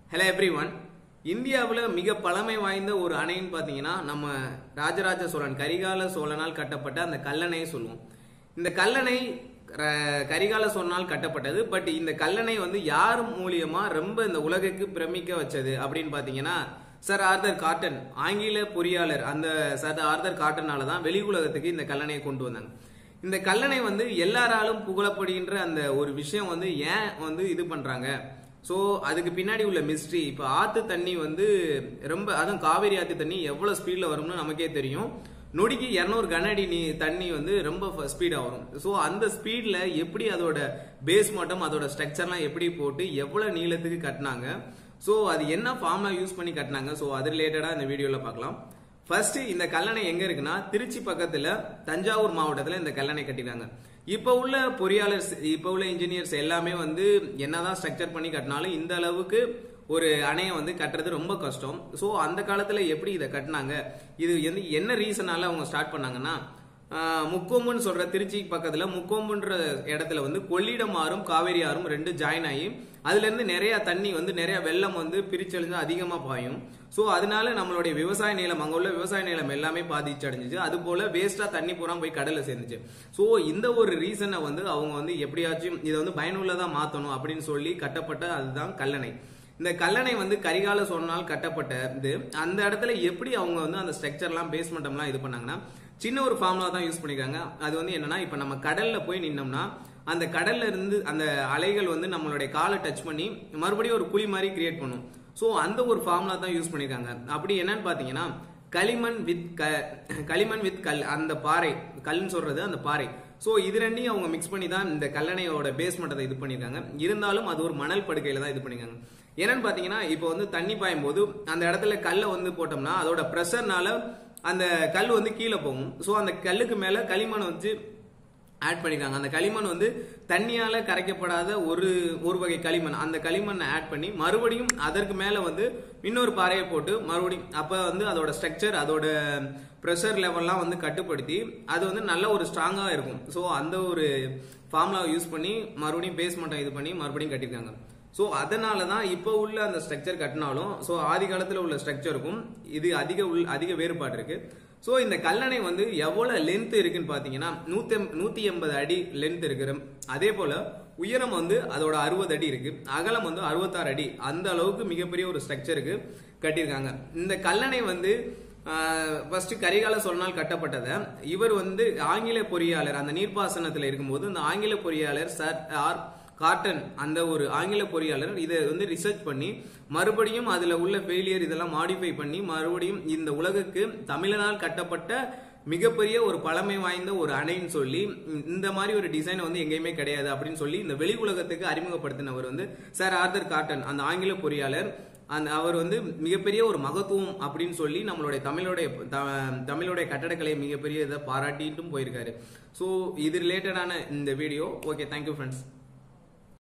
hello every one இந்தியாவில் மிக பழமை வாய்ந்த ஒரு அணைன்னு பார்த்தீங்கன்னா நம்ம ராஜராஜ சோழன் கரிகால சோழனால் கட்டப்பட்ட அந்த கல்லணையை சொல்லுவோம் இந்த கல்லணை ர- கரிகால சோழனால் கட்டப்பட்டது பட் இந்த கல்லணை வந்து யார் மூலியமா ரொம்ப இந்த உலகுக்கு பிரமிக்க வச்சது அப்படின்னு பார்த்தீங்கன்னா சர் ஆர்தர் காட்டன் ஆங்கில பொறியாளர் அந்த சர் ஆர்தர் காட்டனால தான் வெளி உலகத்துக்கு இந்த கல்லணையை கொண்டு வந்தாங்க இந்த கல்லணை வந்து எல்லாராலும் புகழப்படுகின்ற அந்த ஒரு விஷயம் வந்து ஏன் வந்து இது பண்றாங்க ஸோ அதுக்கு பின்னாடி உள்ள மிஸ்ட்ரி இப்போ ஆத்து தண்ணி வந்து ரொம்ப அதுவும் காவேரி ஆத்து தண்ணி எவ்வளோ ஸ்பீடில் வரும்னு நமக்கே தெரியும் நொடிக்கு இரநூறு கனஅடி நீ தண்ணி வந்து ரொம்ப ஸ்பீடாக வரும் ஸோ அந்த ஸ்பீடில் எப்படி அதோட பேஸ் மட்டும் அதோட ஸ்ட்ரக்சர்லாம் எப்படி போட்டு எவ்வளோ நீளத்துக்கு கட்டினாங்க ஸோ அது என்ன ஃபார்ம்லாம் யூஸ் பண்ணி கட்டினாங்க ஸோ அது ரிலேட்டடாக இந்த வீடியோவில் பார்க்கலாம் ஃபர்ஸ்ட் இந்த கல்லணை எங்க இருக்குன்னா திருச்சி பக்கத்துல தஞ்சாவூர் மாவட்டத்துல இந்த கல்லணை கட்டினாங்க இப்ப உள்ள பொறியாளர்ஸ் இப்ப உள்ள இன்ஜினியர்ஸ் எல்லாமே வந்து என்னதான் ஸ்ட்ரக்சர் பண்ணி கட்டினாலும் இந்த அளவுக்கு ஒரு அணையை வந்து கட்டுறது ரொம்ப கஷ்டம் ஸோ அந்த காலத்துல எப்படி இதை கட்டினாங்க இது எந்த என்ன ரீசனால அவங்க ஸ்டார்ட் பண்ணாங்கன்னா ஆஹ், முக்கொம்புன்னு சொல்ற திருச்சி பக்கத்துல முக்கொம்புன்ற இடத்துல வந்து கொள்ளிடம் ஆறும் காவேரி ஆறும் ரெண்டு ஜாயின் ஆகி அதுல இருந்து நிறைய தண்ணி வந்து நிறைய வெள்ளம் வந்து பிரிச்செழுந்து அதிகமா பாயும் ஸோ அதனால நம்மளுடைய விவசாய நிலம் அங்க உள்ள விவசாய நிலம் எல்லாமே பாதிச்சு அடைஞ்சிச்சு அது போல வேஸ்டா தண்ணி பூரா போய் கடல்ல சேர்ந்துச்சு ஸோ இந்த ஒரு ரீசனை வந்து அவங்க வந்து எப்படியாச்சும் இதை வந்து பயனுள்ளதா மாத்தணும் அப்படின்னு சொல்லி கட்டப்பட்ட அதுதான் கல்லணை இந்த கல்லணை வந்து கரிகால சோழனால் கட்டப்பட்ட இது அந்த இடத்துல எப்படி அவங்க வந்து அந்த ஸ்ட்ரக்சர்லாம் பேஸ்மெண்ட்லாம் இது பண்ணாங்கன்னா சின்ன ஒரு ஃபார்முலா தான் யூஸ் பண்ணிருக்காங்க அது வந்து என்னன்னா இப்ப நம்ம கடல்ல போய் நின்னோம்னா அந்த கடல்ல இருந்து அந்த அலைகள் வந்து நம்மளுடைய காலை டச் பண்ணி மறுபடியும் ஒரு குழி மாதிரி கிரியேட் பண்ணும் ஸோ அந்த ஒரு ஃபார்முலா தான் யூஸ் பண்ணிருக்காங்க அப்படி என்னன்னு பாத்தீங்கன்னா களிமண் வித் க களிமண் வித் கல் அந்த பாறை கல்னு சொல்றது அந்த பாறை ஸோ இது ரெண்டையும் அவங்க மிக்ஸ் பண்ணி தான் இந்த கல்லணையோட பேஸ்மெண்ட்டை இது பண்ணியிருக்காங்க இருந்தாலும் அது ஒரு மணல் படுக்கையில தான் இது பண்ணிருக்காங்க என்னன்னு பாத்தீங்கன்னா இப்போ வந்து தண்ணி பாயும் போது அந்த இடத்துல கல்லை வந்து போட்டோம்னா அதோட ப்ரெஷர்னால அந்த கல் வந்து கீழே போகும் ஸோ அந்த கல்லுக்கு மேல களிமண் வச்சு ஆட் பண்ணிருக்காங்க அந்த களிமண் வந்து தண்ணியால கரைக்கப்படாத ஒரு ஒரு வகை களிமண் அந்த களிமண்ணை ஆட் பண்ணி மறுபடியும் அதற்கு மேல வந்து இன்னொரு பாறையை போட்டு மறுபடியும் அப்ப வந்து அதோட ஸ்ட்ரக்சர் அதோட ப்ரெஷர் லெவல்லாம் வந்து கட்டுப்படுத்தி அது வந்து நல்ல ஒரு ஸ்ட்ராங்கா இருக்கும் ஸோ அந்த ஒரு ஃபார்முலாவை யூஸ் பண்ணி மறுபடியும் பேஸ்மெண்ட்டை இது பண்ணி மறுபடியும் கட்டியிருக்காங்க ஸோ அதனால தான் இப்போ உள்ள அந்த ஸ்ட்ரக்சர் கட்டினாலும் ஸோ ஆதி காலத்தில் உள்ள ஸ்ட்ரக்சருக்கும் இது அதிக உள் அதிக வேறுபாடு இருக்கு ஸோ இந்த கல்லணை வந்து எவ்வளோ லென்த் இருக்குன்னு பார்த்தீங்கன்னா நூத்தி நூற்றி எண்பது அடி லென்த் இருக்கு அதே போல உயரம் வந்து அதோட அறுபது அடி இருக்கு அகலம் வந்து அறுபத்தாறு அடி அந்த அளவுக்கு மிகப்பெரிய ஒரு ஸ்ட்ரக்சருக்கு கட்டியிருக்காங்க இந்த கல்லணை வந்து ஃபர்ஸ்ட் கரிகால சோழனால் கட்டப்பட்டதை இவர் வந்து ஆங்கில பொறியாளர் அந்த நீர்ப்பாசனத்தில் இருக்கும்போது இந்த ஆங்கில பொறியாளர் சர் ஆர் காட்டன் அந்த ஒரு ஆங்கில பொறியாளர் இதை வந்து ரிசர்ச் பண்ணி மறுபடியும் அதுல உள்ள ஃபெயிலியர் இதெல்லாம் மாடிஃபை பண்ணி மறுபடியும் இந்த உலகுக்கு தமிழனால் கட்டப்பட்ட மிகப்பெரிய ஒரு பழமை வாய்ந்த ஒரு அணைன்னு சொல்லி இந்த மாதிரி ஒரு டிசைன் வந்து எங்கேயுமே கிடையாது அப்படின்னு சொல்லி இந்த வெளி உலகத்துக்கு அறிமுகப்படுத்தினவர் வந்து சார் ஆர்தர் காட்டன் அந்த ஆங்கில பொறியாளர் அந்த அவர் வந்து மிகப்பெரிய ஒரு மகத்துவம் அப்படின்னு சொல்லி நம்மளுடைய தமிழுடைய த- தமிழுடைய கட்டடக்கலை மிகப்பெரிய இதை பாராட்டிட்டும் போயிருக்காரு ஸோ இது ரிலேட்டடான இந்த வீடியோ ஓகே தேங்க்யூ ஃப்ரெண்ட்ஸ்